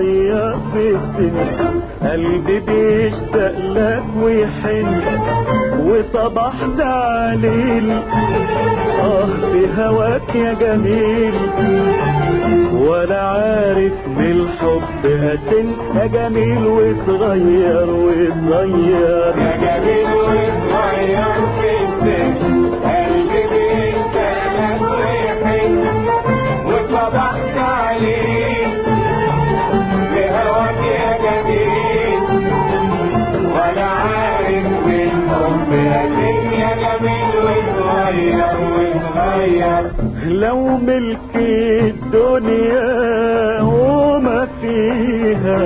وصغير في السن قلبي بيشتاق لك ويحن وصبحت عليل اه في هواك يا جميل ولا عارف بالحب أتن يا جميل وصغير وصغير يا جميل وصغير في السن قلبي بيشتاق ويحن وصبحت عليك بهواك يا جميل ولا عارف بالحب أتن يا جميل وصغير وصغير لو ملك الدنيا وما فيها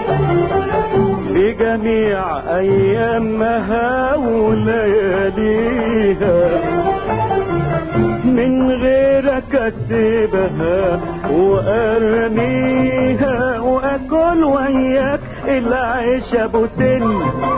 بجميع ايامها ولياليها من غيرك اسيبها وارميها واكل وياك العيش ابو سن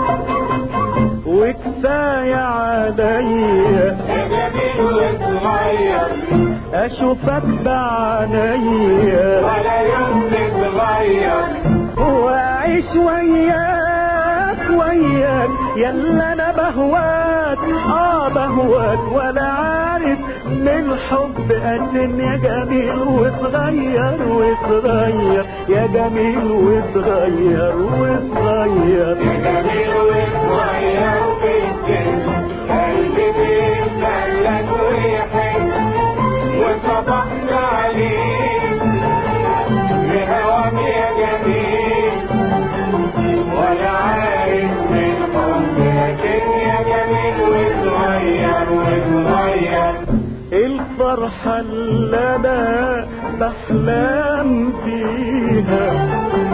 وكفايه عليا يا جميل وصغير اشوفك بعينيا ولا يوم تتغير واعيش وياك وياك يلا انا بهواك اه بهواك ولا عارف من الحب قدم يا جميل وصغير وصغير يا جميل وصغير وصغير يا جميل وصغير في السن قلبي بيسألك ويحن وصبحت عليك بهواك يا جميل ولا عارف من حبك يا جميل وصغير وصغير الفرحة اللي انا بحلم بيها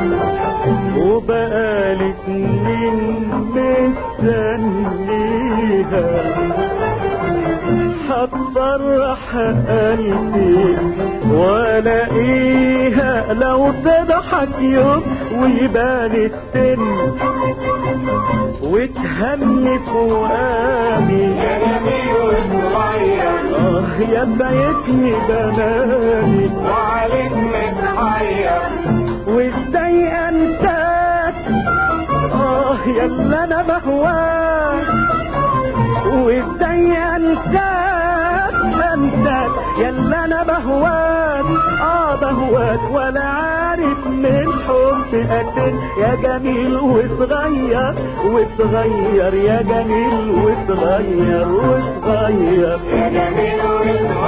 وبقالي سنين مستنيها هتفرح قلبي والاقيها لو تضحك يوم ويبان السن وتهني فؤادي يا جميل وصغير اه يا بيتني بناني وعليك متحير وازاي انساك اه يلا انا بهواك وازاي انساك انساك يلا انا بهواك اه بهواك ولا عارف من حب قتل يا جميل وصغير وصغير يا جميل وصغير وصغير يا جميل وصغير